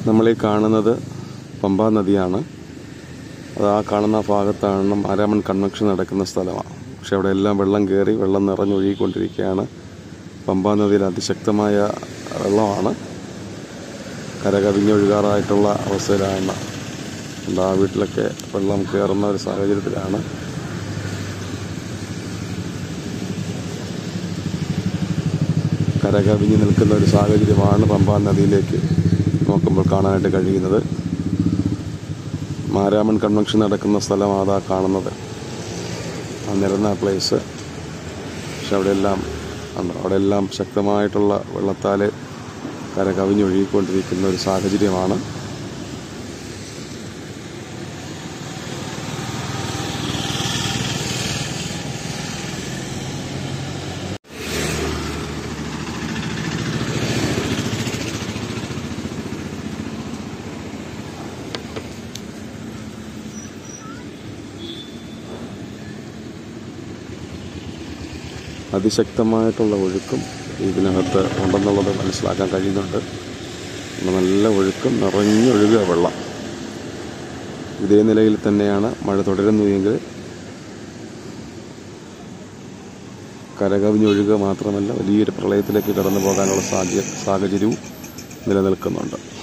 നമ്മളീ കാണുന്നത് പമ്പാ നദിയാണ് അത് ആ കാണുന്ന ഭാഗത്താണ് മാരാമൺ കൺവെൻഷൻ നടക്കുന്ന സ്ഥലമാണ് പക്ഷെ അവിടെ എല്ലാം വെള്ളം കയറി വെള്ളം നിറഞ്ഞൊഴുകിക്കൊണ്ടിരിക്കുകയാണ് പമ്പാ നദിയിൽ അതിശക്തമായ വെള്ളമാണ് കര കവിഞ്ഞൊഴുകാറായിട്ടുള്ള അവസ്ഥയിലാണ് എന്താ വീട്ടിലൊക്കെ വെള്ളം കയറുന്ന ഒരു സാഹചര്യത്തിലാണ് കര കവിഞ്ഞ് നിൽക്കുന്ന ഒരു സാഹചര്യമാണ് പമ്പാ നദിയിലേക്ക് നോക്കുമ്പോൾ കാണാനായിട്ട് കഴിയുന്നത് മാരാമൺ കൺവെൻഷൻ നടക്കുന്ന സ്ഥലമാണ് അതാ കാണുന്നത് ആ നിരന്ന പ്ലേസ് പക്ഷെ അവിടെയെല്ലാം ഉണ്ട് അവിടെയെല്ലാം ശക്തമായിട്ടുള്ള വെള്ളത്താൽ കര കവിഞ്ഞൊഴുകിക്കൊണ്ടിരിക്കുന്ന ഒരു സാഹചര്യമാണ് അതിശക്തമായിട്ടുള്ള ഒഴുക്കും ഇതിനകത്ത് ഉണ്ടെന്നുള്ളത് മനസ്സിലാക്കാൻ കഴിയുന്നുണ്ട് നല്ല ഒഴുക്കും നിറഞ്ഞൊഴുകുക വെള്ളം ഇതേ നിലയിൽ തന്നെയാണ് മഴ തുടരുന്നതെങ്കിൽ കരകവിഞ്ഞൊഴുകുക മാത്രമല്ല വലിയൊരു പ്രളയത്തിലേക്ക് കടന്നു പോകാനുള്ള സാധ്യ സാഹചര്യവും നിലനിൽക്കുന്നുണ്ട്